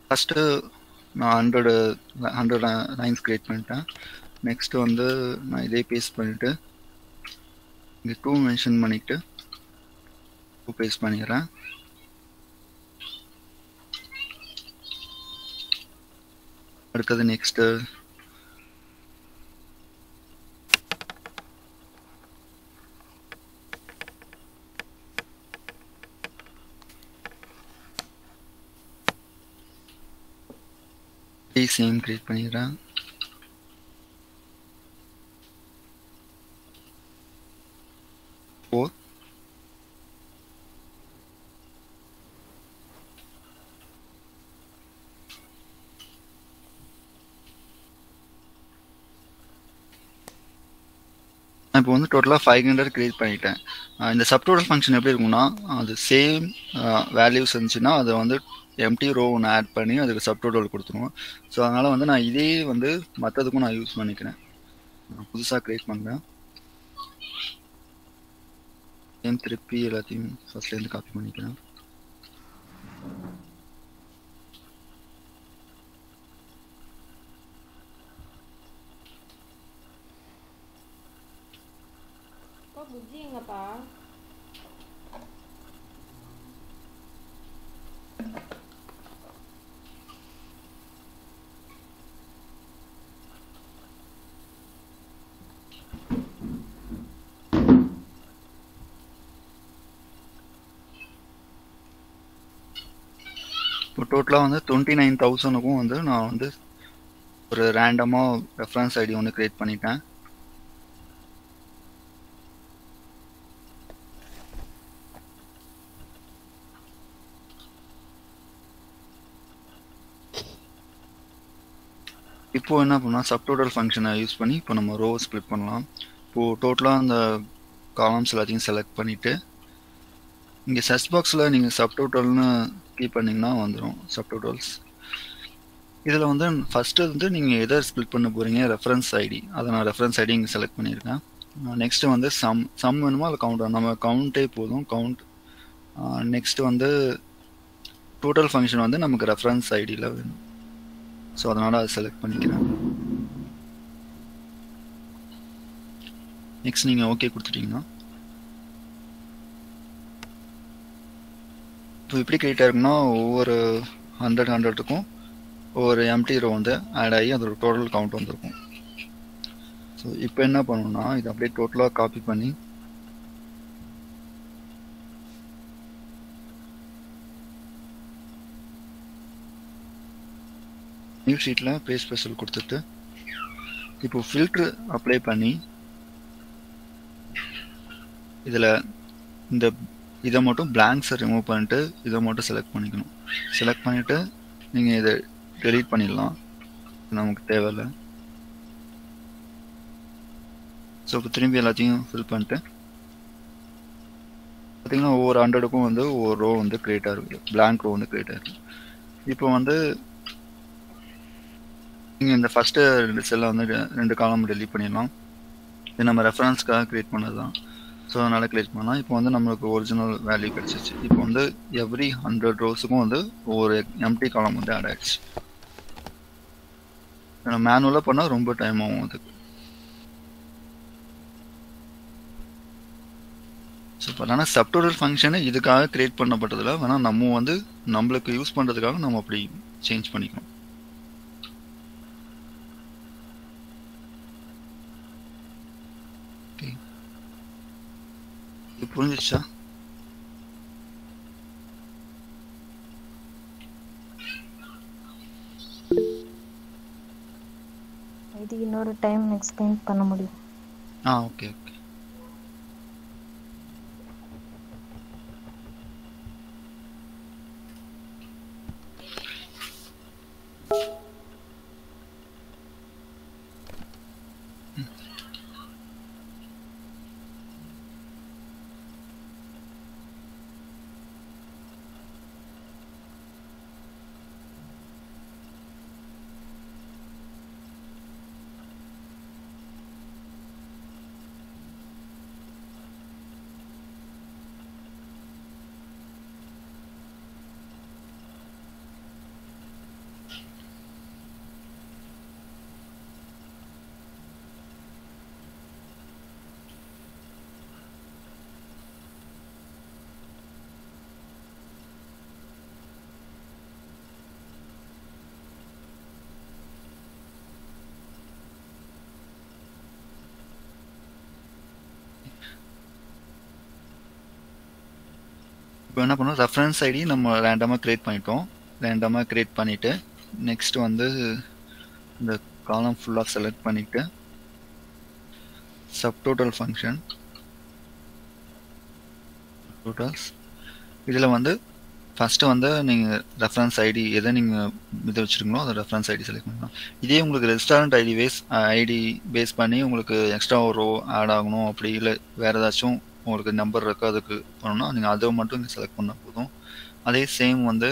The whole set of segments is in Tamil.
ஃபஸ்ட்டு நான் ஹண்ட்ரடு ஹண்ட்ரட் லைன்ஸ் கிரியேட் பண்ணிட்டேன் நெக்ஸ்ட்டு வந்து நான் இதே பேஸ்ட் பண்ணிவிட்டு இங்கே டூ மென்ஷன் பண்ணிவிட்டு டூ பேஸ்ட் பண்ணிடுறேன் அடுத்தது நெக்ஸ்ட்டு சேம் கிரியேட் பண்ணிடுறேன் ஃபோர் இப்போ வந்து டோட்டலாக ஃபைவ் ஹண்ட்ரட் கிரியேட் பண்ணிட்டேன் இந்த சப்டோட்டல் ஃபங்க்ஷன் எப்படி இருக்கும்னா அது சேம் வேல்யூஸ் இருந்துச்சுன்னா அதை வந்து எம்டி ரோ ஒன்று ஆட் பண்ணி அதுக்கு சப்டோட்டல் கொடுத்துருவோம் ஸோ அதனால் வந்து நான் இதே வந்து மற்றதுக்கும் நான் யூஸ் பண்ணிக்கிறேன் நான் புதுசாக க்ரியேட் பண்ணுறேன் சேம் திருப்பி எல்லாத்தையும் ஃபஸ்ட்லேருந்து காப்பி பண்ணிக்கிறேன் அப்பா புஜ்ஜி எங்கப்பா இப்போ டோட்டலாக வந்து டுவெண்ட்டி நைன் தௌசண்ட்க்கும் வந்து நான் வந்து ஒரு ரேண்டமாக ரெஃபரன்ஸ் ஐடி ஒன்று க்ரியேட் பண்ணிட்டேன் இப்போ என்ன பண்ணலாம் சப்டோட்டல் ஃபங்க்ஷனை யூஸ் பண்ணி இப்போ நம்ம ரோ ஸ்ப்ளிட் பண்ணலாம் இப்போது டோட்டலாக அந்த காலம்ஸ் எல்லாத்தையும் செலக்ட் பண்ணிவிட்டு இங்கே சர்ச் பாக்ஸில் நீங்கள் சப்டோட்டல்னு கீப் பண்ணிங்கன்னா வந்துடும் சப்டோட்டல்ஸ் இதில் வந்து ஃபஸ்ட்டு வந்து நீங்கள் எதை ஸ்ப்ளிட் பண்ண போகிறீங்க ரெஃபரன்ஸ் ஐடி அதை நான் ரெஃபரன்ஸ் ஐடி இங்கே செலக்ட் பண்ணியிருக்கேன் நெக்ஸ்ட்டு வந்து சம் சம் வேணுமா இல்லை கவுண்ட் நம்ம கவுண்ட்டே போதும் கவுண்ட் நெக்ஸ்ட்டு வந்து டோட்டல் ஃபங்க்ஷன் வந்து நமக்கு ரெஃபரன்ஸ் ஐடியில் வேணும் ஸோ அதனால் அதை செலக்ட் பண்ணிக்கிறேன் நெக்ஸ்ட் நீங்கள் ஓகே கொடுத்துட்டீங்கன்னா இப்போ எப்படி கிரியேட் ஆயிருக்குன்னா ஒவ்வொரு ஹண்ட்ரட் ஹண்ட்ரடுக்கும் ஒவ்வொரு எம்டி ரோ வந்து ஆட் ஆகி அதோட டோட்டல் கவுண்ட் வந்திருக்கும் ஸோ இப்போ என்ன பண்ணணும்னா இதை அப்படியே டோட்டலாக காப்பி பண்ணி நியூ ஷீட்டில் பேஸ் ஸ்பெஷல் கொடுத்துட்டு இப்போ ஃபில்ட்ரு அப்ளை பண்ணி இதில் இந்த இதை மட்டும் பிளாங்க்ஸை ரிமூவ் பண்ணிட்டு இதை மட்டும் செலக்ட் பண்ணிக்கணும் செலக்ட் பண்ணிவிட்டு நீங்கள் இதை டெலீட் பண்ணிடலாம் நமக்கு தேவையில்லை ஸோ இப்போ திரும்பி எல்லாத்தையும் ஃபில் பண்ணிட்டு பார்த்தீங்கன்னா ஒவ்வொரு ஹண்ட்ரடுக்கும் வந்து ஒவ்வொரு ரோ வந்து க்ரியேட் ஆகிருக்கு பிளாங்க் ரோ வந்து க்ரியேட் ஆகிருக்கு இப்போ வந்து நீங்கள் இந்த ஃபஸ்ட்டு ரெண்டு செல்லை வந்து ரெண்டு காலம் டெலீட் பண்ணிடலாம் இது நம்ம ரெஃபரன்ஸ்க்காக க்ரியேட் பண்ணது தான் ஸோ அதனால் கிளிக் பண்ணலாம் இப்போ வந்து நம்மளுக்கு ஒரிஜினல் வேல்யூ கிடச்சிச்சு இப்போ வந்து எவ்ரி ஹண்ட்ரட் ரோஸுக்கும் வந்து ஒவ்வொரு எம்டி காலம் வந்து ஆட் ஆயிடுச்சு நம்ம மேனுவலாக பண்ணால் ரொம்ப டைம் ஆகும் அதுக்கு ஸோ இப்போ ஆனால் சப்டோட்டல் ஃபங்க்ஷனு இதுக்காக கிரியேட் பண்ணப்பட்டதில் வேணால் நம்ம வந்து நம்மளுக்கு யூஸ் பண்ணுறதுக்காக நம்ம அப்படி சேஞ்ச் பண்ணிக்கணும் ஓகே இது புரிஞ்சிச்சா இது இன்னொரு டைம் எக்ஸ்பிளைன் பண்ண முடியும் ஆ ஓகே ஓகே இப்போ என்ன பண்ணோம் ரெஃபரன்ஸ் ஐடி நம்ம ரேண்டமாக க்ரியேட் பண்ணிட்டோம் ரேண்டமாக க்ரியேட் பண்ணிவிட்டு நெக்ஸ்ட் வந்து இந்த காலம் ஃபுல்லாக செலக்ட் பண்ணிவிட்டு சப்டோட்டல் ஃபங்க்ஷன் டோட்டல்ஸ் இதில் வந்து ஃபஸ்ட்டு வந்து நீங்கள் ரெஃபரன்ஸ் ஐடி எதை நீங்கள் இது வச்சுருக்கீங்களோ அதை ரெஃபரன்ஸ் ஐடி செலக்ட் பண்ணலாம் இதே உங்களுக்கு restaurant ID base ID base பண்ணி உங்களுக்கு எக்ஸ்ட்ரா ஒரு ரோ ஆட் ஆகணும் அப்படி இல்லை வேறு ஏதாச்சும் உங்களுக்கு நம்பர் இருக்குது அதுக்கு பண்ணணும்னா நீங்கள் அதை மட்டும் இங்கே செலக்ட் பண்ணால் போதும் அதே சேம் வந்து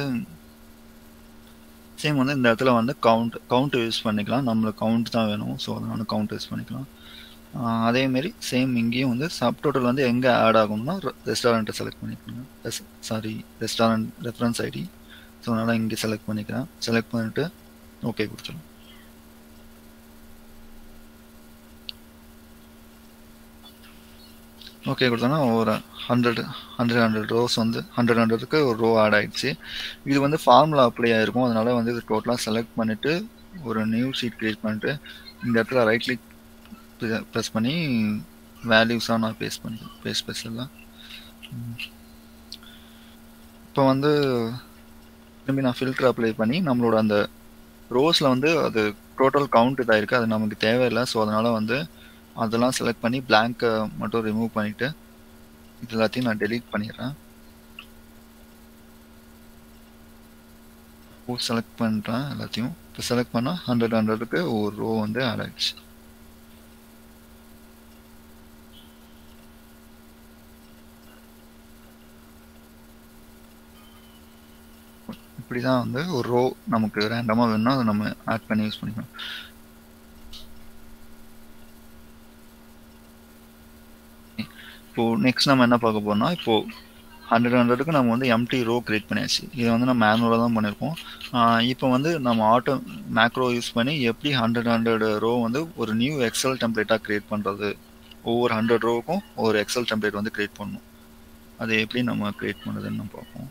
சேம் வந்து இந்த இடத்துல வந்து கவுண்ட் கவுண்ட் யூஸ் பண்ணிக்கலாம் நம்மளுக்கு கவுண்ட் தான் வேணும் ஸோ அதனால கவுண்ட் யூஸ் பண்ணிக்கலாம் அதேமாரி சேம் இங்கேயும் வந்து சப் டோட்டல் வந்து எங்கே ஆட் ஆகணும்னா ரெஸ்டாரண்ட்டை செலக்ட் பண்ணிக்கணும் sorry restaurant reference ID so அதனால் இங்கே செலக்ட் பண்ணிக்கிறேன் செலக்ட் பண்ணிவிட்டு ஓகே கொடுத்துருவோம் ஓகே கொடுத்தோன்னா ஒரு ஹண்ட்ரட் ஹண்ட்ரட் ஹண்ட்ரட் ரோஸ் வந்து ஹண்ட்ரட் ஹண்ட்ரடுக்கு ஒரு ரோ ஆட் ஆகிடுச்சு இது வந்து ஃபார்முலா அப்ளை ஆகிருக்கும் அதனால வந்து இது டோட்டலாக செலக்ட் பண்ணிவிட்டு ஒரு நியூ ஷீட் க்ரியேட் பண்ணிட்டு இந்த இடத்துல ரைட் கிளிக் ப்ரெஸ் பண்ணி வேல்யூஸாக நான் பேஸ்ட் பண்ணிக்கிறேன் பேஸ்ட் பேஸ்லாம் இப்போ வந்து திரும்பி நான் ஃபில்டர் அப்ளை பண்ணி நம்மளோட அந்த ரோஸில் வந்து அது டோட்டல் கவுண்ட் இதாகிருக்கு அது நமக்கு தேவையில்லை ஸோ அதனால் வந்து அதெல்லாம் செலக்ட் பண்ணி பிளாங்கை மட்டும் ரிமூவ் பண்ணிவிட்டு இது எல்லாத்தையும் நான் டெலீட் பண்ணிடுறேன் ஓ செலக்ட் பண்ணுறேன் எல்லாத்தையும் இப்போ செலக்ட் பண்ணால் ஹண்ட்ரட் ஹண்ட்ரடுக்கு ஒரு ரோ வந்து ஆட் ஆகிடுச்சு இப்படி தான் வந்து ஒரு ரோ நமக்கு ரேண்டமாக வேணும்னா அதை நம்ம ஆட் பண்ணி யூஸ் பண்ணிக்கணும் இப்போது நெக்ஸ்ட் நம்ம என்ன பார்க்க போறோம்னா இப்போது ஹண்ட்ரட் ஹண்ட்ரடுக்கு நம்ம வந்து எம்டி ரோ கிரியேட் பண்ணியாச்சு இது வந்து நம்ம மேனுவலாக தான் பண்ணியிருக்கோம் இப்போ வந்து நம்ம ஆட்டோ மேக்ரோ யூஸ் பண்ணி எப்படி ஹண்ட்ரட் ஹண்ட்ரட் ரோ வந்து ஒரு நியூ எக்ஸல் டெம்ப்ளேட்டாக க்ரியேட் பண்ணுறது ஒவ்வொரு ஹண்ட்ரட் ரோவுக்கும் ஒரு எக்ஸல் டெம்ப்ளேட் வந்து க்ரியேட் பண்ணணும் அது எப்படி நம்ம க்ரியேட் பண்ணுறதுன்னு நம்ம பார்ப்போம்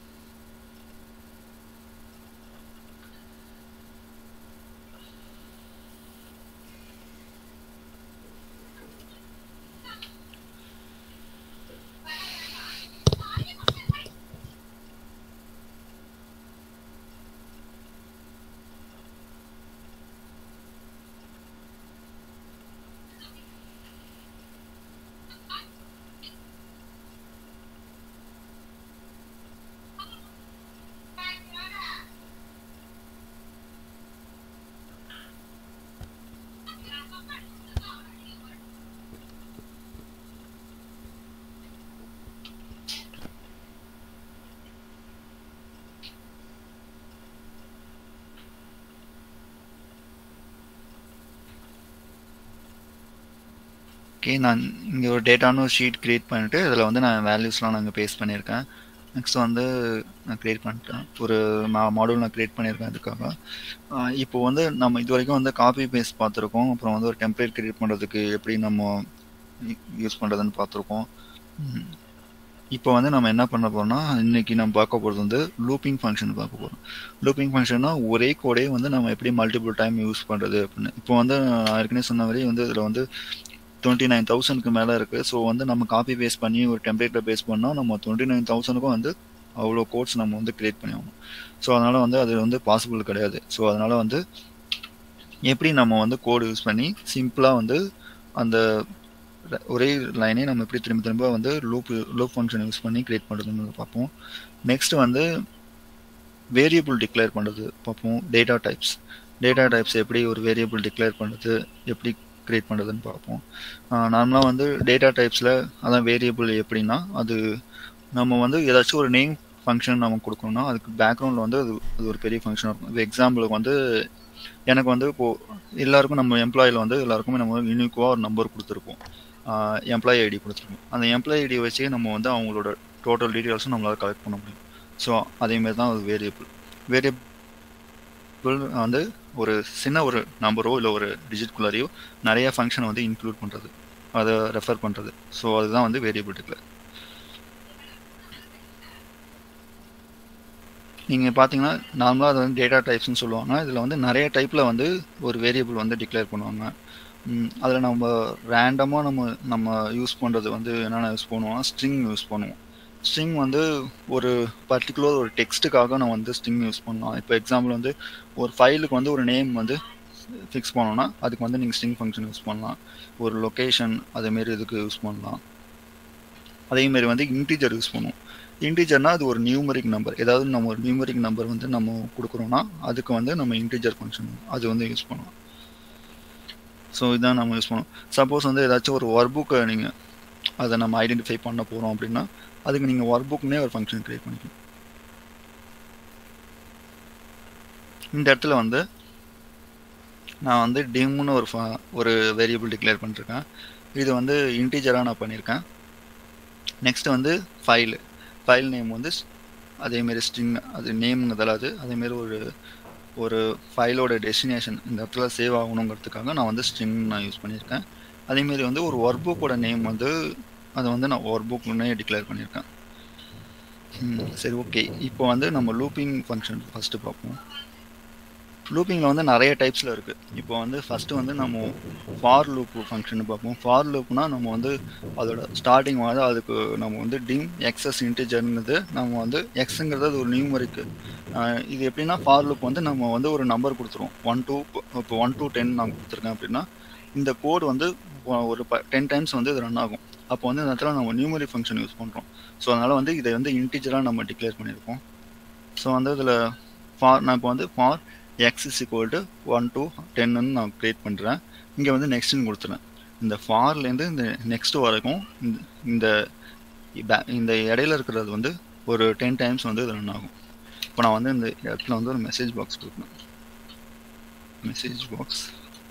ஓகே நான் இங்கே ஒரு டேட்டான்னு ஒரு ஷீட் க்ரியேட் பண்ணிவிட்டு இதில் வந்து நான் வேல்யூஸ்லாம் நான் இங்கே பேஸ்ட் பண்ணியிருக்கேன் நெக்ஸ்ட் வந்து நான் க்ரியேட் பண்ணிட்டேன் ஒரு நான் மாடல் நான் க்ரியேட் பண்ணியிருக்கேன் இதுக்காக இப்போ வந்து நம்ம இது வரைக்கும் வந்து காப்பி பேஸ்ட் பார்த்துருக்கோம் அப்புறம் வந்து ஒரு டெம்ப்ளேட் க்ரியேட் பண்ணுறதுக்கு எப்படி நம்ம யூஸ் பண்ணுறதுன்னு பார்த்துருக்கோம் இப்போ வந்து நம்ம என்ன பண்ண போறோம்னா இன்னைக்கு நம்ம பார்க்க போகிறது வந்து லூப்பிங் ஃபங்க்ஷன் பார்க்க போகிறோம் லூப்பிங் ஃபங்க்ஷன்னா ஒரே கோடே வந்து நம்ம எப்படி மல்டிபிள் டைம் யூஸ் பண்ணுறது அப்படின்னு இப்போ வந்து நான் ஏற்கனவே சொன்ன மாதிரி வந்து இதில் வந்து டுவெண்ட்டி நைன் தௌசண்ட்க்கு மேலே இருக்குது ஸோ வந்து நம்ம காப்பி பேஸ்ட் பண்ணி ஒரு டெம்ப்ளேட்டில் பேஸ் பண்ணால் நம்ம டுவெண்ட்டி நைன் தௌசண்ட்க்கும் வந்து அவ்வளோ கோட்ஸ் நம்ம வந்து க்ரியேட் பண்ணி ஆகணும் ஸோ அதனால் வந்து அது வந்து பாசிபிள் கிடையாது ஸோ அதனால் வந்து எப்படி நம்ம வந்து கோடு யூஸ் பண்ணி சிம்பிளாக வந்து அந்த ஒரே லைனே நம்ம எப்படி திரும்ப திரும்ப வந்து லூப் லூப் ஃபங்க்ஷன் யூஸ் பண்ணி க்ரியேட் பண்ணுறதுன்னு பார்ப்போம் நெக்ஸ்ட் வந்து வேரியபிள் டிக்ளேர் பண்ணுறது பார்ப்போம் டேட்டா டைப்ஸ் டேட்டா டைப்ஸ் எப்படி ஒரு வேரியபிள் டிக்ளேர் பண்ணுறது எப்படி க்ரியேட் பண்ணுறதுன்னு பார்ப்போம் நார்மலாக வந்து டேட்டா டைப்ஸில் அதான் வேரியபிள் எப்படின்னா அது நம்ம வந்து ஏதாச்சும் ஒரு நேம் ஃபங்க்ஷன் நம்ம கொடுக்கணும்னா அதுக்கு பேக்ரவுண்டில் வந்து அது அது ஒரு பெரிய ஃபங்க்ஷன் இருக்கும் இப்போ எக்ஸாம்பிளுக்கு வந்து எனக்கு வந்து இப்போது எல்லாருக்கும் நம்ம எம்ப்ளாயில் வந்து எல்லாருக்குமே நம்ம யூனிக்குவாக ஒரு நம்பர் கொடுத்துருப்போம் எம்ப்ளாயி ஐடி கொடுத்துருக்கோம் அந்த எம்ப்ளாயி ஐடியை வச்சே நம்ம வந்து அவங்களோட டோட்டல் டீட்டெயில்ஸும் நம்மளால் கலெக்ட் பண்ண முடியும் ஸோ அதேமாரி தான் அது வேரியபிள் வேரியபிள் வந்து ஒரு சின்ன ஒரு நம்பரோ இல்லை ஒரு டிஜிட்குள்ளாரையோ நிறைய ஃபங்க்ஷனை வந்து இன்க்ளூட் பண்ணுறது அதை ரெஃபர் பண்ணுறது ஸோ அதுதான் வந்து வேரியபிள் டிக்ளேர் நீங்கள் பார்த்தீங்கன்னா நார்மலாக அது வந்து டேட்டா டைப்ஸ்னு சொல்லுவாங்க இதில் வந்து நிறைய டைப்பில் வந்து ஒரு வேரியபிள் வந்து டிக்ளேர் பண்ணுவாங்க அதில் நம்ம ரேண்டமாக நம்ம நம்ம யூஸ் பண்ணுறது வந்து என்னென்ன யூஸ் பண்ணுவோம்னா ஸ்ட்ரிங் யூஸ் பண்ணுவோம் ஸ்ட்ரிங் வந்து ஒரு பர்டிகுலர் ஒரு டெக்ஸ்ட்டுக்காக நான் வந்து ஸ்ட்ரிங் யூஸ் பண்ணலாம் இப்போ எக்ஸாம்பிள் வந்து ஒரு ஃபைலுக்கு வந்து ஒரு நேம் வந்து ஃபிக்ஸ் பண்ணோன்னா அதுக்கு வந்து நீங்கள் ஸ்ட்ரிங் ஃபங்க்ஷன் யூஸ் பண்ணலாம் ஒரு லொக்கேஷன் அதேமாரி இதுக்கு யூஸ் பண்ணலாம் அதேமாரி வந்து இன்டீஜர் யூஸ் பண்ணுவோம் இன்டீஜர்னா அது ஒரு நியூமரிக் நம்பர் ஏதாவது நம்ம ஒரு நியூமரிக் நம்பர் வந்து நம்ம கொடுக்குறோன்னா அதுக்கு வந்து நம்ம இன்டீஜர் ஃபங்க்ஷன் அது வந்து யூஸ் பண்ணலாம் ஸோ இதான் நம்ம யூஸ் பண்ணுவோம் சப்போஸ் வந்து ஏதாச்சும் ஒரு ஒர்க் புக்கை நீங்கள் அதை நம்ம ஐடென்டிஃபை பண்ண போகிறோம் அப்படின்னா அதுக்கு நீங்கள் ஒர்க் புக்னே ஒரு ஃபங்க்ஷன் க்ரியேட் பண்ணிக்கலாம் இந்த இடத்துல வந்து நான் வந்து டிம்னு ஒரு fa- ஒரு வேரியபிள் டிக்ளேர் பண்ணிருக்கேன் இது வந்து இன்டீஜராக நான் பண்ணியிருக்கேன் நெக்ஸ்ட் வந்து ஃபைலு ஃபைல் நேம் வந்து ஸ்- அதேமாரி ஸ்ட்ரிங் அது நேம்ங்கிறதால அது அதேமாரி ஒரு ஒரு ஃபைலோட டெஸ்டினேஷன் இந்த இடத்துல சேவ் ஆகணுங்கிறதுக்காக நான் வந்து ஸ்ட்ரிங் நான் யூஸ் பண்ணியிருக்கேன் அதேமாரி வந்து ஒரு ஒர்க் புக்கோட நேம் வந்து அதை வந்து நான் ஒர்க் புக்னே டிக்ளேர் பண்ணியிருக்கேன் ம், சரி ஓகே இப்போ வந்து நம்ம லூப்பிங் ஃபங்க்ஷன் ஃபஸ்ட்டு பார்ப்போம் லூப்பிங்கில் வந்து நிறைய டைப்ஸில் இருக்குது இப்போ வந்து ஃபஸ்ட்டு வந்து நம்ம ஃபார் லூப் ஃபங்க்ஷன் பார்ப்போம் ஃபார் லூப்னா நம்ம வந்து அதோட ஸ்டார்டிங் வந்து அதுக்கு நம்ம வந்து டிம் எக்ஸஸ் இன்டிஜர்ங்கிறது நம்ம வந்து எக்ஸுங்கிறது அது ஒரு நியூமரிக்கு இது எப்படின்னா ஃபார் லூப் வந்து நம்ம வந்து ஒரு நம்பர் கொடுத்துருவோம் ஒன் டூ இப்போ ஒன் டூ டென் நான் கொடுத்துருக்கேன் அப்படின்னா இந்த கோட் வந்து ஒ- ஒரு டென் டைம்ஸ் வந்து இது ரன் ஆகும் அப்போ வந்து இந்த இடத்துல நம்ம நியூமரி ஃபங்க்ஷன் யூஸ் பண்ணுறோம் ஸோ அதனால் வந்து இதை வந்து இன்டிஜராக நம்ம டிக்ளேர் பண்ணியிருக்கோம் ஸோ வந்து இதில் ஃபார் நான் இப்போ வந்து for x is equal to one two டென்னு நான் க்ரியேட் பண்ணுறேன் இங்கே வந்து நெக்ஸ்ட்னு கொடுத்துறேன் இந்த ஃபார்லேருந்து இந்த நெக்ஸ்ட் வரைக்கும் இந்த- இந்த பே- இந்த இடையில இருக்கிறது வந்து ஒரு டென் டைம்ஸ் வந்து இது ரன் ஆகும் இப்போ நான் வந்து இந்த இடத்துல வந்து ஒரு மெசேஜ் பாக்ஸ் கொடுக்கணும் message box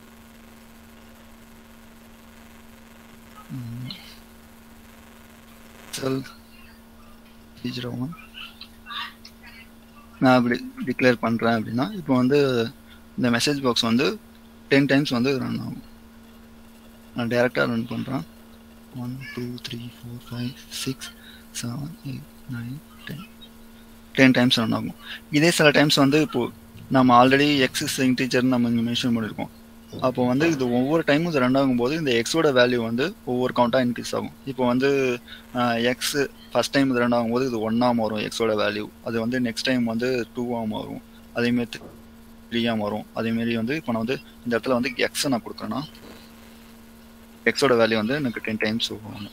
cell zero one நான் அப்படி டிக்ளேர் பண்ணுறேன் அப்படின்னா இப்போ வந்து இந்த மெசேஜ் பாக்ஸ் வந்து டென் டைம்ஸ் வந்து ரன் ஆகும் நான் டேரெக்டாக ரன் பண்ணுறேன் one two three four five six seven eight nine ten ten times run ஆகும் இதே சில டைம்ஸ் வந்து இப்போது நம்ம ஆல்ரெடி எக்ஸஸ் இன்டீஜர்னு நம்ம இங்கே மென்ஷன் பண்ணியிருக்கோம் அப்போ வந்து இது ஒவ்வொரு டைமும் இது ரன் ஆகும்போது இந்த எக்ஸோட வேல்யூ வந்து ஒவ்வொரு கவுண்ட்டாக இன்க்ரீஸ் ஆகும் இப்போ வந்து எக்ஸ் ஃபஸ்ட் டைம் இது ரன் ஆகும்போது இது ஒன்னாக மாறும் எக்ஸோட வேல்யூ அது வந்து நெக்ஸ்ட் டைம் வந்து டூவாக மாறும் அதேமாரி த்ரீயாக மாறும் அதேமாரி வந்து இப்போ நான் வந்து இந்த இடத்துல வந்து எக்ஸை நான் கொடுக்குறேன்னா எக்ஸோட வேல்யூ வந்து எனக்கு டென் டைம்ஸ் வரும்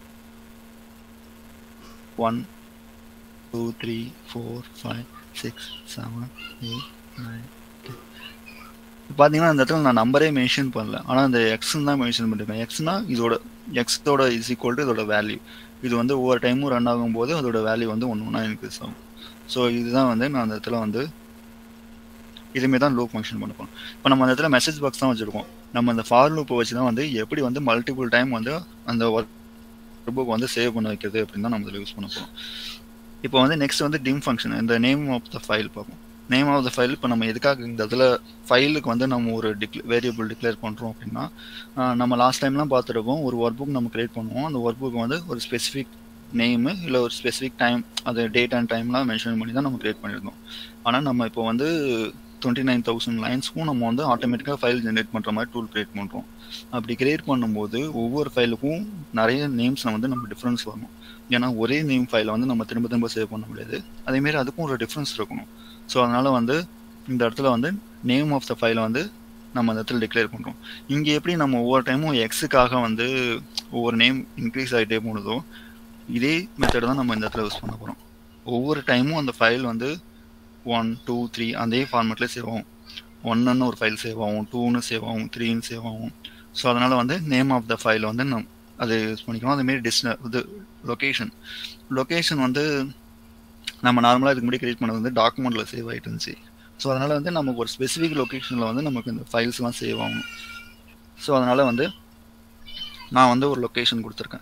one two three four five six seven eight nine பார்த்தீங்கன்னா இந்த இடத்துல நான் நம்பரே மென்ஷன் பண்ணல ஆனால் இந்த எக்ஸ்ன்னு தான் மென்ஷன் பண்ணிருக்கேன் எக்ஸ்னா இதோட எக்ஸோட இஸ் ஈக்குவல் டு இதோட வேல்யூ இது வந்து ஒவ்வொரு டைமும் ரன் ஆகும்போது அதோட வேல்யூ வந்து ஒன்று ஒன்றா இன்க்ரீஸ் ஆகும் ஸோ இதுதான் வந்து நான் அந்த இடத்துல வந்து இதுமாரி தான் லூப் ஃபங்க்ஷன் பண்ண போகிறோம் இப்போ நம்ம அந்த இடத்துல மெசேஜ் பாக்ஸ் தான் வச்சுருக்கோம் நம்ம அந்த ஃபார் லூப்பை வச்சு தான் வந்து எப்படி வந்து மல்டிபிள் டைம் வந்து அந்த ஒர்க் புக் வந்து சேவ் பண்ண வைக்கிறது அப்படின்னு தான் நம்ம இதில் யூஸ் பண்ண போகிறோம் இப்போ வந்து நெக்ஸ்ட் வந்து டிம் ஃபங்க்ஷன் இந்த நேம் ஆஃப் த ஃபைல் பார்ப்போம் நேம் ஆஃப் த ஃபைல் இப்போ நம்ம எதுக்காக இந்த இதில் ஃபைலுக்கு வந்து நம்ம ஒரு டிக்ளே வேரியபிள் டிக்ளேர் பண்ணுறோம் அப்படின்னா ஆஹ் நம்ம லாஸ்ட் டைம்லாம் பார்த்துருக்கோம் ஒரு ஒர்க் புக் நம்ம கிரியேட் பண்ணுவோம் அந்த ஒர்க் புக் வந்து ஒரு ஸ்பெசிஃபிக் நேமு இல்லை ஒரு ஸ்பெசிஃபிக் டைம் அது டேட் அண்ட் டைம்லாம் மென்ஷன் பண்ணி தான் நம்ம கிரியேட் பண்ணியிருந்தோம் ஆனால் நம்ம இப்போ வந்து டுவெண்ட்டி நைன் தௌசண்ட் லைன்ஸ்க்கும் நம்ம வந்து ஆட்டோமேட்டிக்காக ஃபைல் ஜென்ரேட் பண்ணுற மாதிரி டூல் கிரியேட் பண்ணுறோம் அப்படி கிரியேட் பண்ணும்போது ஒவ்வொரு ஃபைலுக்கும் நிறைய நேம்ஸில் வந்து நம்ம டிஃப்ரென்ஸ் வரணும் ஏன்னா ஒரே நேம் ஃபைலை வந்து நம்ம திரும்ப திரும்ப சேவ் பண்ண முடியாது அதேமாரி அதுக்கும் ஒரு டிஃப்ரென்ஸ் இருக்கணும் ஸோ அதனால் வந்து இந்த இடத்துல வந்து நேம் ஆஃப் த ஃபைலை வந்து நம்ம அந்த இடத்துல டிக்ளேர் பண்ணுறோம் இங்கே எப்படி நம்ம ஒவ்வொரு டைமும் எக்ஸுக்காக வந்து ஒவ்வொரு நேம் இன்க்ரீஸ் ஆகிட்டே போனதோ இதே மெத்தட் தான் நம்ம இந்த இடத்துல யூஸ் பண்ண போகிறோம் ஒவ்வொரு டைமும் அந்த ஃபைல் வந்து ஒன் டூ த்ரீ அதே ஃபார்மேட்லேயே சேவ் ஆகும் ஒன்னுன்னு ஒரு ஃபைல் சேவ் ஆகும் டூன்னு சேவ் ஆகும் த்ரீன்னு சேவ் ஆகும் ஸோ அதனால் வந்து நேம் ஆஃப் த ஃபைல் வந்து நம் அது யூஸ் பண்ணிக்கிறோம் அதேமாரி டிஸ்ன இது லொக்கேஷன் லொக்கேஷன் வந்து நம்ம நார்மலாக இதுக்கு முன்னாடி கிரியேட் பண்ணது வந்து டாக்குமெண்ட்டில் சேவ் ஆகிட்டு இருந்துச்சு ஸோ அதனால் வந்து நமக்கு ஒரு ஸ்பெசிஃபிக் லொக்கேஷனில் வந்து நமக்கு இந்த ஃபைல்ஸ்லாம் சேவ் ஆகும் ஸோ அதனால் வந்து நான் வந்து ஒரு லொக்கேஷன் கொடுத்துருக்கேன்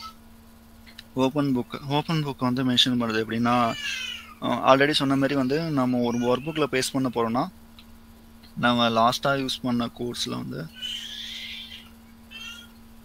ஓப்பன் புக் ஓப்பன் புக் வந்து மென்ஷன் பண்ணுறது எப்படின்னா ஆல்ரெடி சொன்ன மாதிரி வந்து நம்ம ஒரு ஒர்க் புக்கில் பேஸ் பண்ண போகிறோம்னா நம்ம லாஸ்ட்டாக யூஸ் பண்ண கோர்ஸில் வந்து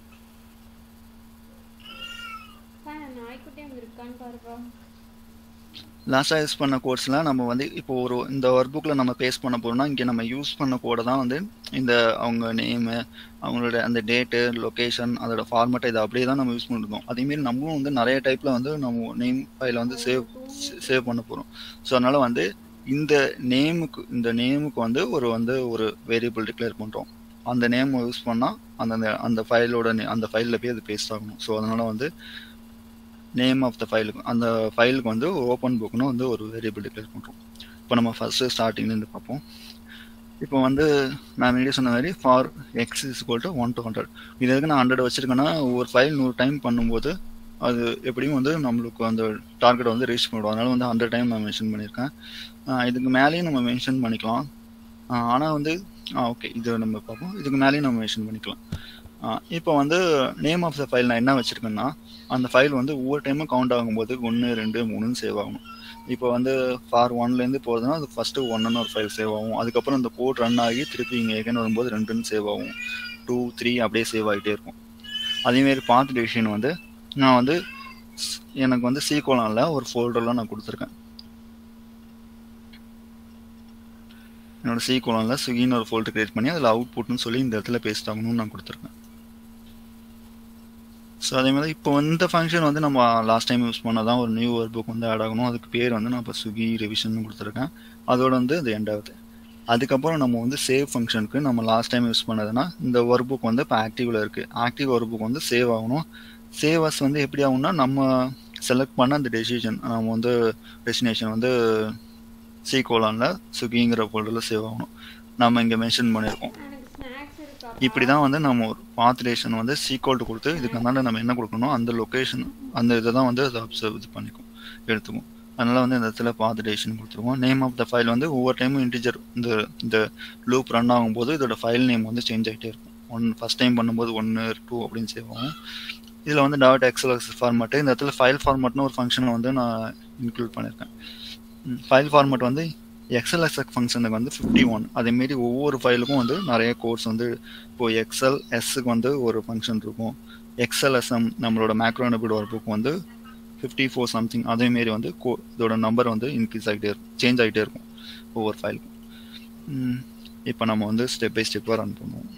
பா நாய்க்குட்டி அங்கே இருக்கான்னு பாருப்பா லாஸ்ட்டாக யூஸ் பண்ண கோர்ஸ்லாம் நம்ம வந்து இப்போ ஒரு இந்த ஒர்க் புக்கில் நம்ம பேஸ்ட் பண்ண போகிறோம்னா இங்கே நம்ம யூஸ் பண்ண கோடை தான் வந்து இந்த அவங்க நேமு அவங்களோட அந்த டேட்டு லொக்கேஷன் அதோட ஃபார்மேட்டை இதை அப்படியே தான் நம்ம யூஸ் பண்ணிருந்தோம் அதேமாரி நம்மளும் வந்து நிறைய டைப்பில் வந்து நம்ம நேம் ஃபைலை வந்து சேவ் சேவ் பண்ண போகிறோம் ஸோ அதனால் வந்து இந்த நேமுக்கு இந்த நேமுக்கு வந்து ஒரு வந்து ஒரு வேரியபிள் டிக்ளேர் பண்ணுறோம் அந்த நேம் யூஸ் பண்ணால் அந்த அந்த ஃபைலோட அந்த ஃபைலில் போய் அது பேஸ்ட் ஆகணும் ஸோ அதனால் வந்து நேம் ஆஃப் த ஃபைலுக்கு அந்த ஃபைலுக்கு வந்து ஓப்பன் புக்னு வந்து ஒரு வேரியபிள் டிக்ளேர் பண்ணுறோம் இப்போ நம்ம ஃபஸ்ட்டு ஸ்டார்டிங்லேருந்து பார்ப்போம் இப்போ வந்து நான் முன்னாடி சொன்ன மாதிரி for x is to one to hundred இது எதுக்கு நான் ஹண்ட்ரட் வச்சிருக்கேன்னா ஒரு ஃபைல் நூறு டைம் பண்ணும்போது அது எப்படியும் வந்து நம்மளுக்கு அந்த டார்கெட்டை வந்து ரீச் பண்ணிவிடும் அதனால வந்து ஹண்ட்ரட் டைம் நான் மென்ஷன் பண்ணியிருக்கேன் இதுக்கு மேலேயும் நம்ம மென்ஷன் பண்ணிக்கலாம் ஆனால் வந்து ஓகே இது நம்ம பார்ப்போம் இதுக்கு மேலேயும் நம்ம மென்ஷன் பண்ணிக்கலாம் இப்போ வந்து நேம் ஆஃப் த ஃபைல் நான் என்ன வச்சுருக்கேன்னா அந்த ஃபைல் வந்து ஒவ்வொரு டைமும் கவுண்ட் ஆகும்போது ஒன்று ரெண்டு மூணுன்னு சேவ் ஆகணும் இப்போ வந்து ஃபார் ஒன்லேருந்து போகிறதுனா அது ஃபஸ்ட்டு ஒன்றுன்னு ஒரு ஃபைல் சேவ் ஆகும் அதுக்கப்புறம் இந்த கோட் ரன் ஆகி திருப்பி இங்கே எகன் வரும்போது ரெண்டுன்னு சேவ் ஆகும் டூ த்ரீ அப்படியே சேவ் ஆகிட்டே இருக்கும் அதேமாரி பாத் டெசிஷன் வந்து நான் வந்து எனக்கு வந்து சீக்கோலானில் ஒரு ஃபோல்டரில் நான் கொடுத்துருக்கேன் என்னோட சி கோலனில் ஸ்விக்கின்னு ஒரு ஃபோல்டர் கிரியேட் பண்ணி அதில் அவுட்புட்னு சொல்லி இந்த இடத்துல பேஸ்ட் ஆகணும்னு நான் கொடுத்துருக்கேன் ஸோ அதே மாதிரி இப்போ இந்த ஃபங்க்ஷன் வந்து நம்ம லாஸ்ட் டைம் யூஸ் பண்ணால் தான் ஒரு நியூ ஒர்க் புக் வந்து ஆட் ஆகணும் அதுக்கு பேர் வந்து நான் இப்போ ஸ்விக்கி ரிவிஷன் கொடுத்துருக்கேன் அதோட வந்து அது எண்ட் ஆகுது அதுக்கப்புறம் நம்ம வந்து சேவ் ஃபங்க்ஷனுக்கு நம்ம லாஸ்ட் டைம் யூஸ் பண்ணதுன்னா இந்த ஒர்க் புக் வந்து இப்போ ஆக்டிவில் இருக்குது ஆக்டிவ் ஒர்க் புக் வந்து சேவ் ஆகணும் சேவ் அஸ் வந்து எப்படி ஆகும்னா நம்ம செலக்ட் பண்ண அந்த டெசிஷன் நம்ம வந்து டெஸ்டினேஷன் வந்து சி கோலானில் ஸ்விக்கிங்கிற ஃபோல்டரில் சேவ் ஆகணும் நம்ம இங்கே மென்ஷன் பண்ணியிருக்கோம் எனக்கு ஸ்நாக்ஸ் இருக்கா இப்படி தான் வந்து நம்ம ஒரு பாத்துலேஷன் வந்து சீக்வல் கொடுத்து இதுக்கு அந்தாண்ட நம்ம என்ன கொடுக்கணும் அந்த லொக்கேஷன் அந்த இதை தான் வந்து அதை அப்சர்வ் இது பண்ணிக்கும் எடுத்துக்கும் அதனால வந்து இந்த இடத்துல பாத்துலேஷன் கொடுத்துருவோம் நேம் ஆஃப் த ஃபைல் வந்து ஒவ்வொரு டைமும் இன்டிஜர் இந்த இந்த லூப் ரன் ஆகும்போது இதோட ஃபைல் நேம் வந்து சேஞ்ச் ஆகிட்டே இருக்கும் ஒன் ஃபஸ்ட் டைம் பண்ணும்போது ஒன்று டூ அப்படின்னு சேவ் ஆகும் இதில் வந்து டாட் எக்ஸ்எல்எக்ஸ் ஃபார்மேட்டு இந்த இடத்துல ஃபைல் ஃபார்மேட்னு ஒரு ஃபங்க்ஷனை வந்து நான் இன்க்ளூட் பண்ணியிருக்கேன் ஃபைல் ஃபார்மேட் வந்து எக்ஸ்எல்எஸ்எக் ஃபங்க்ஷனுக்கு வந்து ஃபிஃப்டி ஒன் அதேமாரி ஒவ்வொரு ஃபைலுக்கும் வந்து நிறைய கோர்ஸ் வந்து இப்போ எக்ஸ்எல் எஸ்ஸுக்கு வந்து ஒரு ஃபங்க்ஷன் இருக்கும் எக்ஸ்எல்எஸ்எம் நம்மளோட மேக்ரோனபிள் ஒரு புக் வந்து ஃபிஃப்டி ஃபோர் சம்திங் அதேமாரி வந்து கோ இதோட நம்பர் வந்து இன்க்ரீஸ் ஆகிட்டே இருக்கும் சேஞ்ச் ஆகிட்டே இருக்கும் ஒவ்வொரு ஃபைலுக்கும் இப்போ நம்ம வந்து ஸ்டெப் பை ஸ்டெப்பாக ரன் பண்ணுவோம்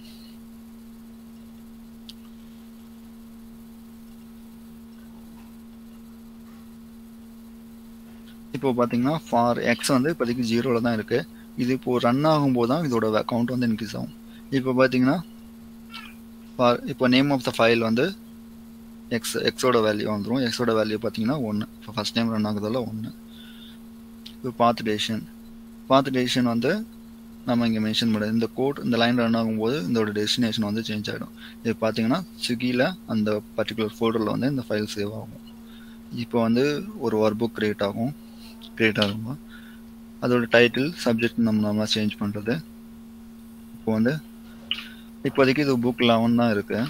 இப்போ பார்த்தீங்கன்னா ஃபார் எக்ஸ் வந்து இப்போதைக்கு ஜீரோவில் தான் இருக்குது இது இப்போது ரன் ஆகும்போது தான் இதோட கவுண்ட் வந்து இன்க்ரீஸ் ஆகும் இப்போ பார்த்தீங்கன்னா ஃபார் இப்போ நேம் ஆஃப் த ஃபைல் வந்து எக்ஸ் எக்ஸோட வேல்யூ வந்துடும் எக்ஸோட வேல்யூ பார்த்தீங்கன்னா ஒன்று இப்போ ஃபஸ்ட் டைம் ரன் ஆகுறதால ஒன்று இப்போ பாத் டெசிஷன் பாத் டெசிஷன் வந்து நம்ம இங்கே மென்ஷன் பண்ணது இந்த கோட் இந்த லைன் ரன் ஆகும்போது இதோட டெஸ்டினேஷன் வந்து சேஞ்ச் ஆகிடும் இது பார்த்தீங்கன்னா ஸ்விக்கியில் அந்த பர்டிகுலர் ஃபோல்டரில் வந்து இந்த ஃபைல் சேவ் ஆகும் இப்போ வந்து ஒரு ஒர்க் புக் க்ரியேட் ஆகும் க்ரியேட் ஆகும் அதோட டைட்டில் சப்ஜெக்ட் நம்ம நம்ம சேஞ்ச் பண்ணுறது இப்போ வந்து இப்போதைக்கு இது புக் லெவன் தான் இருக்கு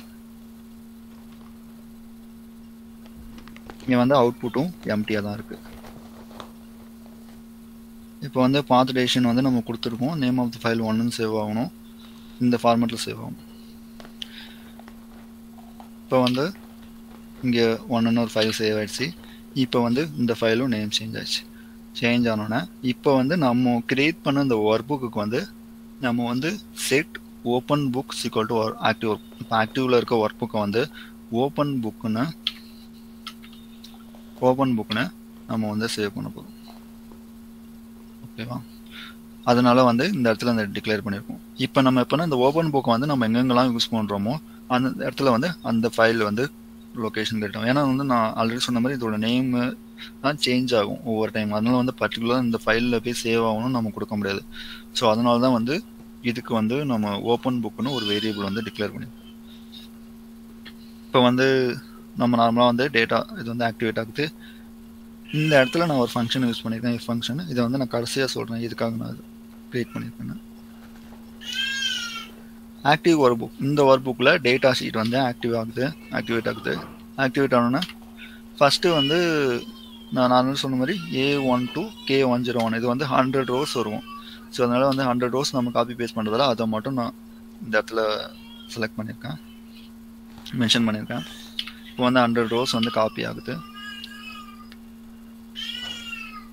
இங்கே வந்து அவுட்புட்டும் எம்டியாக தான் இருக்கு இப்போ வந்து பாத் டேஷன் வந்து நம்ம கொடுத்துருக்கோம் நேம் ஆஃப் த ஃபைல் ஒன்னு சேவ் ஆகணும் இந்த ஃபார்மேட்டில் சேவ் ஆகும் இப்போ வந்து இங்கே ஒன்றுன்னு ஒரு ஃபைல் சேவ் ஆயிடுச்சு இப்போ வந்து இந்த ஃபைலும் நேம் சேஞ்ச் ஆயிடுச்சு சேஞ்ச் ஆனோன்னே இப்போ வந்து நம்ம கிரியேட் பண்ண இந்த ஒர்க் புக்கு வந்து நம்ம வந்து set open book equal to active work இப்போ ஆக்டிவில் இருக்க ஒர்க் புக்கை வந்து ஓப்பன் புக்குன்னு ஓப்பன் புக்குன்னு நம்ம வந்து சேவ் பண்ண போகிறோம் ஓகேவா அதனால வந்து இந்த இடத்துல அந்த டிக்ளேர் பண்ணியிருக்கோம் இப்போ நம்ம எப்போனா இந்த ஓப்பன் புக்கை வந்து நம்ம எங்கெங்கெல்லாம் யூஸ் பண்ணுறோமோ அந்த இடத்துல வந்து அந்த ஃபைல் வந்து லொக்கேஷன் கேட்டோம் ஏன்னா வந்து நான் ஆல்ரெடி சொன்ன மாதிரி இதோட நேம் தான் சேஞ்ச் ஆகும் ஒவ்வொரு டைம் அதனால வந்து பர்டிகுலராக இந்த ஃபைலில் போய் சேவ் ஆகணும்னு நம்ம கொடுக்க முடியாது ஸோ அதனால தான் வந்து இதுக்கு வந்து நம்ம ஓப்பன் புக்குன்னு ஒரு வேரியபிள் வந்து டிக்ளேர் பண்ணியிருக்கோம் இப்போ வந்து நம்ம நார்மலாக வந்து டேட்டா இது வந்து ஆக்டிவேட் ஆகுது இந்த இடத்துல நான் ஒரு ஃபங்க்ஷன் யூஸ் பண்ணியிருக்கேன் இஃப் ஃபங்க்ஷன் இதை வந்து நான் கடைசியாக சொல்கிறேன் இதுக்காக நான் இது க்ரியேட் பண்ணியிருக்கேன் ஆக்டிவ் ஒர்க் புக் இந்த ஒர்க் புக்கில் டேட்டா ஷீட் வந்து ஆக்டிவ் ஆகுது ஆக்டிவேட் ஆகுது ஆக்டிவேட் ஆனோன்னா ஃபஸ்ட்டு வந்து நான் நான் சொன்ன மாதிரி A one to K one zero one இது வந்து ஹண்ட்ரட் ரோஸ் வரும் ஸோ அதனால் வந்து ஹண்ட்ரட் ரோஸ் நம்ம காப்பி பேஸ்ட் பண்ணுறதால அதை மட்டும் நான் இந்த இடத்துல செலக்ட் பண்ணியிருக்கேன் மென்ஷன் பண்ணியிருக்கேன் இப்போ வந்து ஹண்ட்ரட் ரோஸ் வந்து காப்பி ஆகுது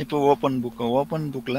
இப்போ ஓப்பன் புக் ஓப்பன் புக்கில்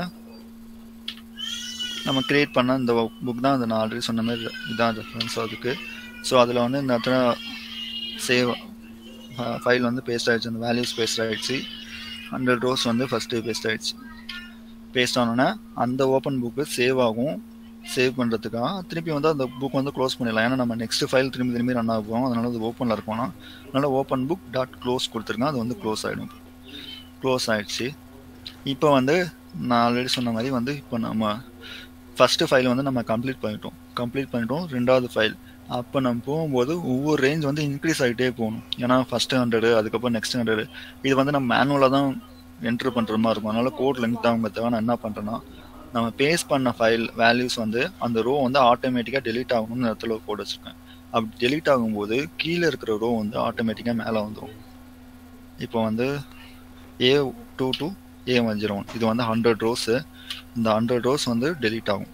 நம்ம கிரியேட் பண்ண இந்த புக் தான் அந்த நான் ஆல்ரெடி சொன்ன மாதிரி இதான் ரெஃபரன்ஸ் அதுக்கு ஸோ அதில் வந்து இந்த இடத்துல சேவ் ஃபைல் வந்து பேஸ்ட் ஆகிடுச்சு அந்த வேல்யூஸ் பேஸ்ட் ஆகிடுச்சு ஹண்ட்ரட் ரோஸ் வந்து ஃபஸ்ட்டு பேஸ்ட் ஆகிடுச்சு பேஸ்ட் ஆனோன்னே அந்த ஓப்பன் புக்கு சேவ் ஆகும் சேவ் பண்ணுறதுக்காக திருப்பி வந்து அந்த புக் வந்து க்ளோஸ் பண்ணிடலாம் ஏன்னா நம்ம நெக்ஸ்ட் ஃபைல் திரும்பி திரும்பி ரன் ஆகும் அதனால அது ஓப்பனில் இருக்கணும் அதனால ஓப்பன் புக் டாட் க்ளோஸ் கொடுத்துருக்கேன் அது வந்து க்ளோஸ் ஆகிடும் க்ளோஸ் ஆகிடுச்சு இப்போ வந்து நான் ஆல்ரெடி சொன்ன மாதிரி வந்து இப்போ நம்ம ஃபஸ்ட்டு ஃபைல் வந்து நம்ம கம்ப்ளீட் பண்ணிட்டோம் கம்ப்ளீட் பண்ணிட்டோம் ரெண்டாவது ஃபைல் அப்போ நம்ம போகும்போது ஒவ்வொரு ரேஞ்ச் வந்து இன்க்ரீஸ் ஆகிட்டே போகணும் ஏன்னா ஃபஸ்ட்டு ஹண்ட்ரடு அதுக்கப்புறம் நெக்ஸ்ட் ஹண்ட்ரடு இது வந்து நம்ம மேனுவலாக தான் என்ட்ரு பண்ணுற மாதிரி இருக்கும் அதனால கோட் லெங்க் ஆகுங்கிறதுக்காக நான் என்ன பண்ணுறேன்னா நம்ம பேஸ் பண்ண ஃபைல் வேல்யூஸ் வந்து அந்த ரோ வந்து ஆட்டோமேட்டிக்காக டெலீட் ஆகணும்னு இடத்துல கோட் வச்சுருக்கேன் அப்படி டெலீட் ஆகும்போது கீழே இருக்கிற ரோ வந்து ஆட்டோமேட்டிக்காக மேலே வந்துடும் இப்போ வந்து A two to A one zero one இது வந்து ஹண்ட்ரட் ரோஸு இந்த ஹண்ட்ரட் ரோஸ் வந்து டெலீட் ஆகும்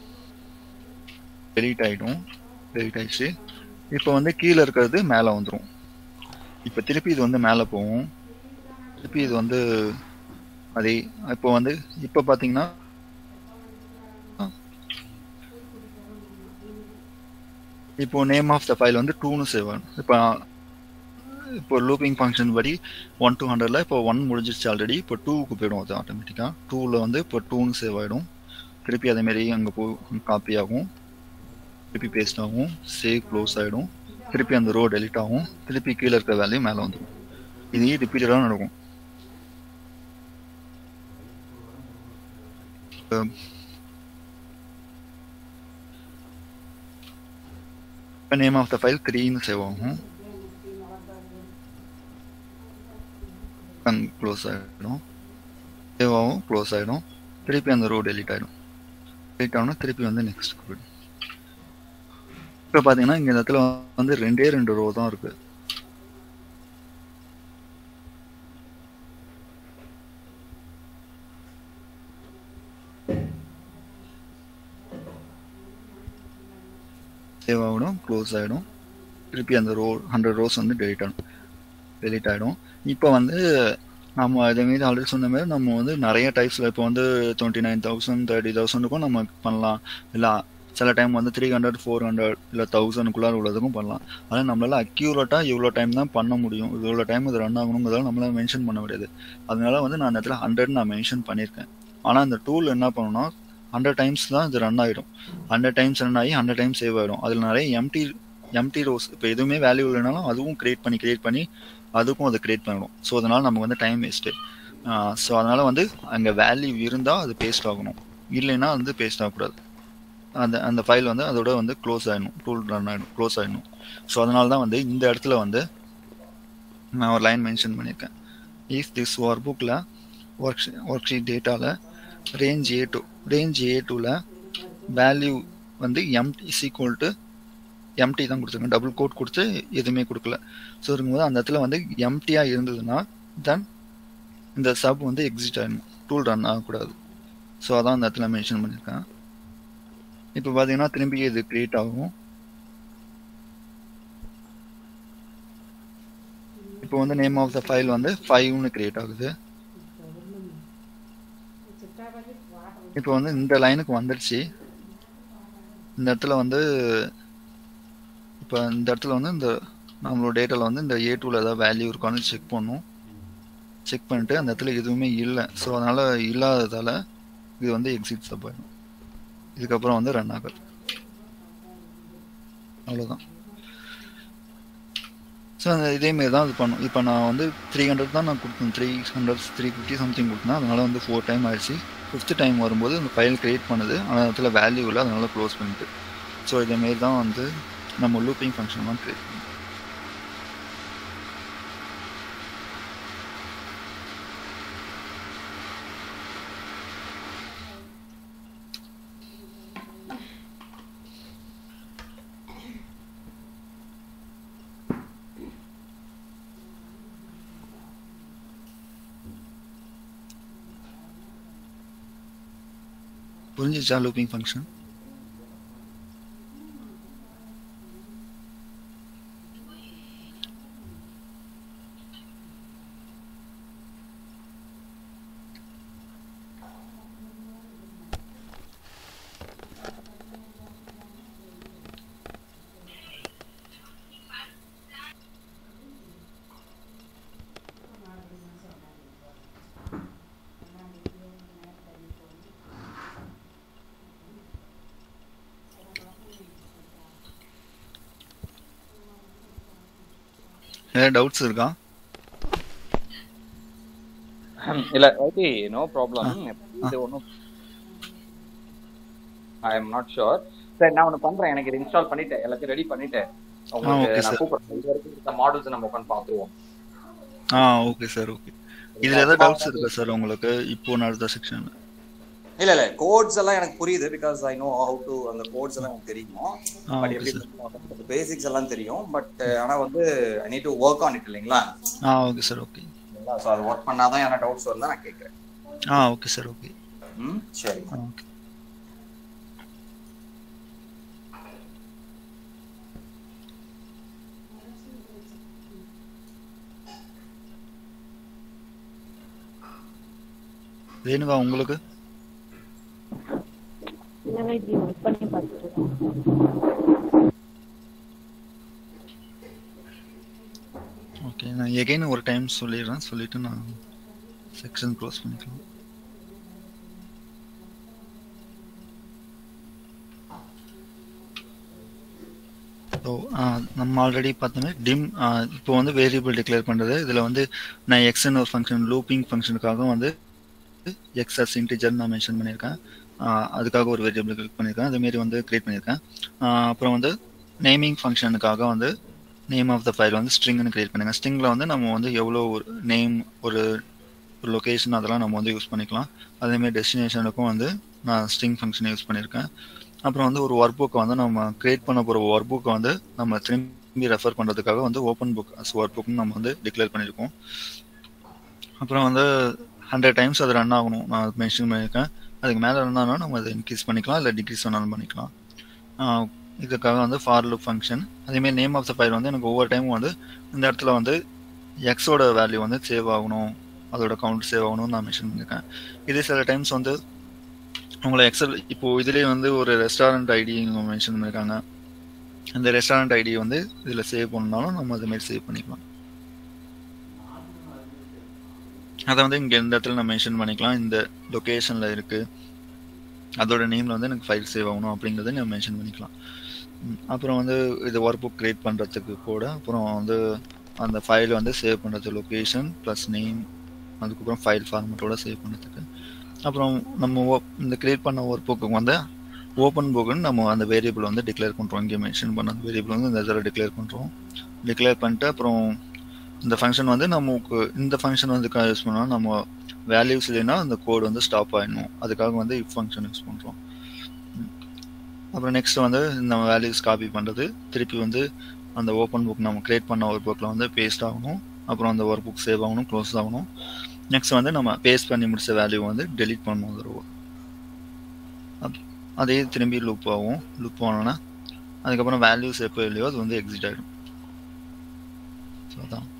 டெலீட் ஆகிடும் டெலீட் ஆயிடுச்சு இப்போ வந்து கீழே இருக்கிறது மேலே வந்துடும் இப்போ திருப்பி இது வந்து மேலே போகும் திருப்பி இது வந்து அதே இப்போ வந்து இப்போ பார்த்தீங்கன்னா இப்போ நேம் ஆஃப் த ஃபைல் வந்து டூன்னு சேவ் ஆகும் இப்போ இப்போ லூப்பிங் ஃபங்க்ஷன் படி ஒன் டூ ஹண்ட்ரடில் இப்போ ஒன் முடிஞ்சிருச்சு ஆல்ரெடி இப்போ டூவுக்கு போயிடும் அது ஆட்டோமேட்டிக்காக டூவில் வந்து இப்போ டூன்னு சேவ் ஆகிடும் திருப்பி அதேமாரி அங்கே போ காப்பி ஆகும் திருப்பி பேஸ்ட் ஆகும் சேவ் க்ளோஸ் ஆகிடும் திருப்பி அந்த ரோ டெலிட் ஆகும் திருப்பி கீழே இருக்கிற வேலையும் மேலே வந்துடும் இது ரிப்பீட்டடாக நடக்கும் இப்போ நேம் ஆஃப் த ஃபைல் த்ரீன்னு சேவ் ஆகும் க்ளோஸ் ஆகிடும் சேவ் ஆகும் க்ளோஸ் ஆகிடும் திருப்பி அந்த ரோ டெலிட் ஆகிடும் டெலிட் ஆகணும் திருப்பி வந்து நெக்ஸ்ட் போயிடும் இப்போ பார்த்தீங்கன்னா இங்கே இந்த இடத்துல வந்து ரெண்டே ரெண்டு ரோ தான் இருக்கு சேவ் ஆகிடும் க்ளோஸ் ஆகிடும் திருப்பி அந்த ரோ ஹண்ட்ரட் ரோஸ் வந்து டெலிட் ஆகிடும் டெலிட் ஆகிடும் இப்போ வந்து நம்ம இதேமாரி ஆல்ரெடி சொன்ன மாதிரி நம்ம வந்து நிறைய டைப்ஸில் இப்போ வந்து டுவெண்ட்டி நைன் தௌசண்ட் தேர்ட்டி தௌசண்ட்க்கும் நம்ம பண்ணலாம் இல்லை சில டைம் வந்து த்ரீ ஹண்ட்ரட் ஃபோர் ஹண்ட்ரட் இல்லை தௌசண்ட்குள்ளார உள்ளதுக்கும் பண்ணலாம் ஆனால் நம்மளால அக்யூரேட்டாக இவ்வளோ டைம் தான் பண்ண முடியும் இவ்வளோ டைம் இது ரன் ஆகணுங்கிறதால நம்மளால மென்ஷன் பண்ண முடியாது அதனால வந்து நான் அந்த இடத்துல ஹண்ட்ரட் நான் மென்ஷன் பண்ணியிருக்கேன் ஆனால் அந்த டூல் என்ன பண்ணணும்னா ஹண்ட்ரட் டைம்ஸ் தான் இது ரன் ஆகிடும் ஹண்ட்ரட் டைம்ஸ் ரன் ஆகி ஹண்ட்ரட் டைம்ஸ் சேவ் ஆகிடும் அதில் நிறைய எம்டி எம்டி ரோஸ் இப்போ எதுவுமே வேல்யூ இல்லைனாலும் அதுவும் கிரியேட் பண்ணி கிரியேட் பண்ணி அதுக்கும் அதை கிரியேட் பண்ணணும் ஸோ அதனால் நமக்கு வந்து டைம் வேஸ்ட்டு ஸோ அதனால் வந்து அங்கே வேல்யூ இருந்தால் அது பேஸ்ட் ஆகணும் இல்லைன்னா வந்து பேஸ்ட் ஆகக்கூடாது அந்த அந்த ஃபைல் வந்து அதோட வந்து க்ளோஸ் ஆகிடணும் டூல் ரன் ஆகிடும் க்ளோஸ் ஆகிடணும் ஸோ அதனால தான் வந்து இந்த இடத்துல வந்து நான் ஒரு லைன் மென்ஷன் பண்ணியிருக்கேன் இஃப் திஸ் ஒர்க் புக்கில் ஒர்க் ஒர்க் ஷீட் டேட்டாவில் range A two range A டூவில் வேல்யூ வந்து empty is equal to empty தான் கொடுத்துருங்க டபுள் கோட் கொடுத்து எதுவுமே கொடுக்கல ஸோ இருக்கும்போது அந்த இடத்துல வந்து எம்டியாக இருந்ததுன்னா தென் இந்த சப் வந்து எக்ஸிட் ஆகிடணும் டூல் ரன் ஆகக்கூடாது ஸோ அதான் அந்த இடத்துல மென்ஷன் பண்ணியிருக்கேன் இப்போ பார்த்தீங்கன்னா திரும்பி இது கிரியேட் ஆகும் இப்போ வந்து நேம் ஆஃப் த ஃபைல் வந்து ஃபைவ்னு கிரியேட் ஆகுது இப்போ வந்து இந்த லைனுக்கு வந்துடுச்சு இந்த இடத்துல வந்து இப்போ இந்த இடத்துல வந்து இந்த நம்மளோட டேட்டாவில் வந்து இந்த ஏ டூவில் ஏதாவது வேல்யூ இருக்கான்னு செக் பண்ணும் செக் பண்ணிட்டு அந்த இடத்துல எதுவுமே இல்லை ஸோ அதனால் இல்லாததால் இது வந்து எக்ஸிட் சப் ஆகிடும் இதுக்கப்புறம் வந்து ரன் ஆகாது அவ்வளோதான் ஸோ அந்த இதேமாரி தான் இது பண்ணும் இப்போ நான் வந்து த்ரீ ஹண்ட்ரட் தான் நான் கொடுத்தேன் three hundred three fifty something கொடுத்தேன் அதனால் வந்து ஃபோர் டைம் ஆயிடுச்சு ஃபிஃப்த் டைம் வரும்போது அந்த ஃபைல் க்ரியேட் பண்ணுது அந்த இடத்துல வேல்யூ இல்லை அதனால க்ளோஸ் பண்ணிட்டு ஸோ இதேமாரி தான் வந்து நம்ம லூப்பிங் ஃபங்க்ஷன் தான் க்ரியேட் பண்ணும் புரிஞ்சிச்சா லூப்பிங் ஃபங்க்ஷன் ஏதாவது டவுட்ஸ் இருக்கா இல்ல ஓகே நோ ப்ராப்ளம் இது ஒன்றும் ஐ எம் நாட் ஷுர் சரி நான் ஒன்று பண்றேன் எனக்கு இது இன்ஸ்டால் பண்ணிட்டேன் எல்லாத்தையும் ரெடி பண்ணிட்டேன் okay, உங்களுக்கு நான் sir. கூப்பிடுறேன் இது வரைக்கும் இந்த மாடல்ஸ் நம்ம உட்காந்து பார்த்துருவோம் ஆ ஓகே சார் ஓகே இதுல ஏதாவது டவுட்ஸ் இருக்கா சார் உங்களுக்கு இப்போ நடந்த செக்ஷன் இல்ல இல்ல கோட்ஸ் எல்லாம் எனக்கு புரியுது because I know how to அந்த கோட்ஸ் எல்லாம் எனக்கு தெரியும் ஆ பட் ஓகே எப்படி சார் பேசிக்ஸ் எல்லாம் தெரியும் பட் ஆனா வந்து I need to work on it இல்லைங்களா ஆ ஓகே சார் ஓகே ஸோ அது ஒர்க் பண்ணாதான் என்ன டவுட்ஸ் வருதா நான் கேட்கறேன் ஆ ஓகே சார் ஓகே ம் சரி ஆ ஓகே ரேணுகா உங்களுக்கு இல்லைங்க இப்படி ஒர்க் பண்ணி பார்த்துட்டு இருக்கோம் ஓகே நான் எகைன் ஒரு டைம் சொல்லிடுறேன் சொல்லிட்டு நான் செக்ஷன் க்ளோஸ் பண்ணிக்கலாம் ஸோ நம்ம ஆல்ரெடி பார்த்தோமே டிம் இப்போ வந்து வேரியபிள் டிக்ளேர் பண்ணுறது இதில் வந்து நான் எக்ஸ்என் ஒரு ஃபங்க்ஷன் லூப்பிங் ஃபங்க்ஷனுக்காக வந்து எக்ஸ்எஸ் இன்டிஜர் நான் மென்ஷன் பண்ணியிருக்கேன் ஆஹ் அதுக்காக ஒரு வேரியபிள் கிளிக் பண்ணியிருக்கேன் அதேமாரி வந்து கிரியேட் பண்ணியிருக்கேன் ஆஹ் அப்புறம் வந்து நேமிங் ஃபங்க்ஷனுக்காக வந்து நேம் ஆஃப் த ஃபைல் வந்து ஸ்ட்ரிங்னு கிரியேட் பண்ணுங்க ஸ்ட்ரிங்கில் வந்து நம்ம வந்து எவ்வளோ ஒரு நேம் ஒரு லொக்கேஷன் அதெல்லாம் நம்ம வந்து யூஸ் பண்ணிக்கலாம் அதேமாதிரி டெஸ்டினேஷனுக்கும் வந்து நான் ஸ்ட்ரிங் ஃபங்க்ஷனை யூஸ் பண்ணியிருக்கேன் அப்புறம் வந்து ஒரு ஒர்க் புக்கை வந்து நம்ம கிரியேட் பண்ண போகிற ஒர்க் புக்கை வந்து நம்ம திரும்பி ரெஃபர் பண்ணுறதுக்காக வந்து ஓப்பன் புக் அஸ் ஒர்க் புக்னு நம்ம வந்து டிக்ளேர் பண்ணியிருக்கோம் அப்புறம் வந்து ஹண்ட்ரட் டைம்ஸ் அது ரன் ஆகணும் நான் மென்ஷன் பண்ணியிருக்கேன் அதுக்கு மேலே ரன் ஆனால் நம்ம அதை இன்க்ரீஸ் பண்ணிக்கலாம் இல்லை டிக்ரீஸ் வேணாலும் பண்ணிக்கலாம் ஆஹ் இதுக்காக வந்து ஃபார் லுக் ஃபங்க்ஷன் அதேமாரி நேம் ஆஃப் த ஃபைல் வந்து எனக்கு ஒவ்வொரு டைமும் வந்து இந்த இடத்துல வந்து எக்ஸோட வேல்யூ வந்து சேவ் ஆகணும் அதோட கவுண்ட் சேவ் ஆகணும்னு நான் மென்ஷன் பண்ணியிருக்கேன் இதே சில டைம்ஸ் வந்து உங்களை எக்ஸல் இப்போ இதுலேயே வந்து ஒரு ரெஸ்டாரண்ட் ஐடி மென்ஷன் பண்ணியிருக்காங்க அந்த ரெஸ்டாரண்ட் ஐடி வந்து இதில் சேவ் பண்ணாலும் நம்ம அதுமாரி சேவ் பண்ணிக்கலாம் அதை வந்து இங்கே இந்த இடத்துல நான் மென்ஷன் பண்ணிக்கலாம் இந்த லொக்கேஷனில் இருக்குது அதோட நேமில் வந்து எனக்கு ஃபைல் சேவ் ஆகணும் அப்படிங்கிறத நான் மென்ஷன் பண்ணிக்கலாம் ம், அப்புறம் வந்து இது ஒர்க் புக் கிரியேட் பண்ணுறதுக்கு கூட அப்புறம் வந்து அந்த ஃபைல் வந்து சேவ் பண்ணுறது லொக்கேஷன் ப்ளஸ் நேம் அதுக்கப்புறம் ஃபைல் ஃபார்மேட்டோட சேவ் பண்ணுறதுக்கு அப்புறம் நம்ம o- இந்த கிரியேட் பண்ண ஒர்க் புக்கு வந்து ஓப்பன் புக்குன்னு நம்ம அந்த வேரியபிள் வந்து டிக்ளேர் பண்ணுறோம் இங்கே மென்ஷன் பண்ண அந்த வேரியபிள் வந்து இந்த இதில் டிக்ளேர் பண்ணுறோம் டிக்ளேர் பண்ணிட்டு அப்புறம் இந்த ஃபங்க்ஷன் வந்து நமக்கு இந்த ஃபங்க்ஷன் வந்து யூஸ் பண்ணோம் நம்ம வேல்யூஸ் இல்லைன்னா அந்த கோட் வந்து ஸ்டாப் ஆயிடணும் அதுக்காக வந்து இஃப் ஃபங்க்ஷன் யூஸ் பண்ணுறோம் அப்புறம் நெக்ஸ்ட் வந்து நம்ம வேல்யூஸ் காப்பி பண்ணுறது திருப்பி வந்து அந்த ஓப்பன் புக் நம்ம கிரியேட் பண்ண ஒர்க் புக்கில் வந்து பேஸ்ட் ஆகணும் அப்புறம் அந்த ஒர்க் புக் சேவ் ஆகணும் க்ளோஸ் ஆகணும் நெக்ஸ்ட் வந்து நம்ம பேஸ்ட் பண்ணி முடிச்ச வேல்யூ வந்து டெலீட் பண்ணணும் அந்த row. அப்- அதே திரும்பி லூப் ஆகும் லூப் ஆனோன்னா அதுக்கப்புறம் வேல்யூஸ் எப்போ இல்லையோ அது வந்து எக்ஸிட் ஆகிடும் ஸோ அதான்